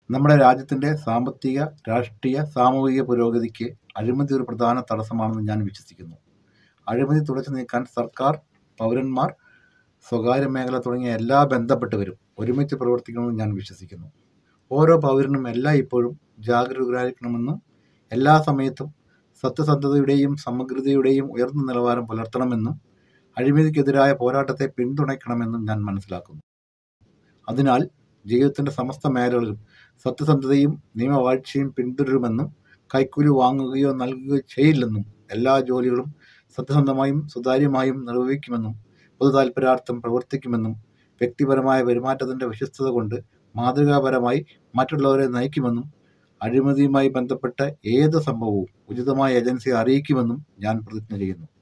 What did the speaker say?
നമ്മുടെ രാജ്യത്തിൻ്റെ സാമ്പത്തിക രാഷ്ട്രീയ സാമൂഹിക പുരോഗതിക്ക് അഴിമതി ഒരു പ്രധാന തടസ്സമാണെന്ന് ഞാൻ വിശ്വസിക്കുന്നു അഴിമതി തുടച്ചു നീക്കാൻ സർക്കാർ പൗരന്മാർ സ്വകാര്യ മേഖല തുടങ്ങിയ എല്ലാ ബന്ധപ്പെട്ടവരും ഒരുമിച്ച് പ്രവർത്തിക്കണമെന്ന് ഞാൻ വിശ്വസിക്കുന്നു ഓരോ പൗരനും എല്ലായ്പ്പോഴും ജാഗരൂകരായിരിക്കണമെന്നും എല്ലാ സമയത്തും സത്യസന്ധതയുടെയും സമഗ്രതയുടെയും ഉയർന്ന നിലവാരം പുലർത്തണമെന്നും അഴിമതിക്കെതിരായ പോരാട്ടത്തെ പിന്തുണയ്ക്കണമെന്നും ഞാൻ മനസ്സിലാക്കുന്നു അതിനാൽ ജീവിതത്തിൻ്റെ സമസ്ത മേഖലകളിലും സത്യസന്ധതയും നിയമവാഴ്ചയും പിന്തുടരുമെന്നും കൈക്കൂലി വാങ്ങുകയോ നൽകുകയോ ചെയ്യില്ലെന്നും എല്ലാ ജോലികളും സത്യസന്ധമായും സുതാര്യമായും നിർവഹിക്കുമെന്നും പൊതു താൽപര്യാർത്ഥം പ്രവർത്തിക്കുമെന്നും വ്യക്തിപരമായ പെരുമാറ്റത്തിൻ്റെ വിശ്വസ്തത കൊണ്ട് മാതൃകാപരമായി മറ്റുള്ളവരെ നയിക്കുമെന്നും അഴിമതിയുമായി ബന്ധപ്പെട്ട ഏത് സംഭവവും ഉചിതമായ ഏജൻസിയെ അറിയിക്കുമെന്നും ഞാൻ പ്രതിജ്ഞ ചെയ്യുന്നു